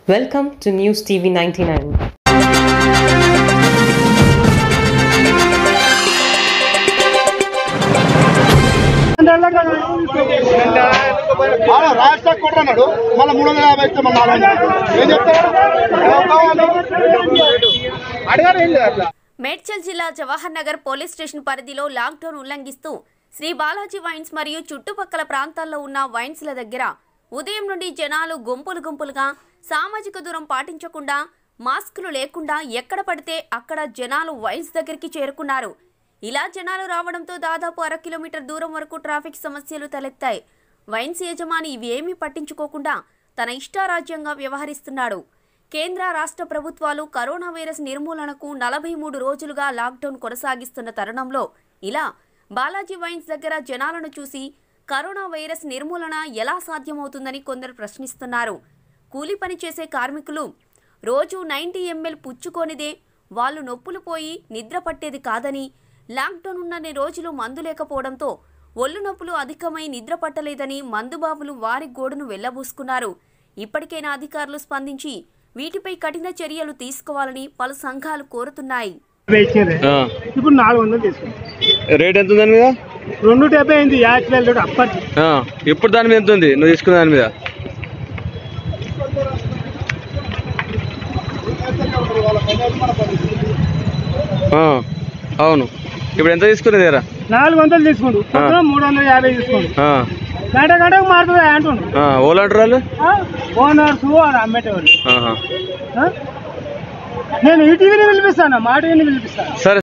Welcome to News TV 99. ఆడ రాష్ట్ర కొట్టన్నాడు మళ్ళీ మూడు వందల యాభై ఇస్తే మళ్ళీ నాలుగు వందలు. ఏం చెప్తారు అడిగారు ఏం లేదు అట్లా మేడ్చల్ జిల్లా జవహర్ నగర్ పోలీస్ స్టేషన్ పరిధిలో లాక్డౌన్ ఉల్లంఘిస్తూ శ్రీ బాలాజీ వైన్స్ మరియు చుట్టుపక్కల ప్రాంతాల్లో ఉన్న వైన్స్ల దగ్గర ఉదయం నుండి జనాలు గుంపులు గుంపులుగా సామాజిక దూరం పాటించకుండా మాస్కులు లేకుండా ఎక్కడ పడితే అక్కడ జనాలు వైన్స్ దగ్గరికి చేరుకున్నారు ఇలా జనాలు రావడంతో దాదాపు అర కిలోమీటర్ దూరం వరకు ట్రాఫిక్ సమస్యలు తలెత్తాయి వైన్స్ యజమాని ఇవేమీ పట్టించుకోకుండా తన ఇష్టారాజ్యంగా వ్యవహరిస్తున్నాడు కేంద్ర రాష్ట్ర ప్రభుత్వాలు కరోనా వైరస్ నిర్మూలనకు నలభై మూడు రోజులుగా లాక్డౌన్ కొనసాగిస్తున్న తరుణంలో ఇలా బాలాజీ వైన్స్ దగ్గర జనాలను చూసి కరోనా వైరస్ నిర్మూలన ఎలా సాధ్యమవుతుందని కొందరు ప్రశ్నిస్తున్నారు కూలి పని చేసే కార్మికులు రోజు నైంటీ ఎంఎల్ పుచ్చుకోనిదే వాళ్ళు నొప్పులు పోయి నిద్ర పట్టేది కాదని లాక్డౌన్ ఉన్నన్ని రోజులు మందు లేకపోవడంతో ఒళ్ళు నొప్పులు అధికమై నిద్ర పట్టలేదని మందుబాబులు వారి గోడును వెళ్లబూసుకున్నారు ఇప్పటికైనా అధికారులు స్పందించి వీటిపై కఠిన చర్యలు తీసుకోవాలని పలు సంఘాలు కోరుతున్నాయి ఇచ్చిండ్రు ఆ. ఇప్పుడు నాలుగు వందలు తీసుకుంటాం రేట్ ఎంత ఉంది దాని మీద రెండు డెబ్బై అయింది యాక్చువల్ రేట్ అప్పటి ఆ. ఇప్పుడు దాని మీద ఎంత ఉంది నువ్వు తీసుకున్న దాని మీద ఆ. అవును ఇప్పుడు ఎంత తీసుకునేది ఎరా నాలుగు వందలు తీసుకుంటు పొద్దున మూడు వందల యాభై తీసుకుంటు ఆ. గంట గంటకు మారుతుంది అంటుండు ఆ. ఓలా అంటారు వాళ్ళు ఓనర్స్ వాడు అమ్మేటవాళ్ళు ఆహా. ఆ? నేను ఈ టీవీని పిలిపిస్తాను మా టీవీని పిలిపిస్తాను సరే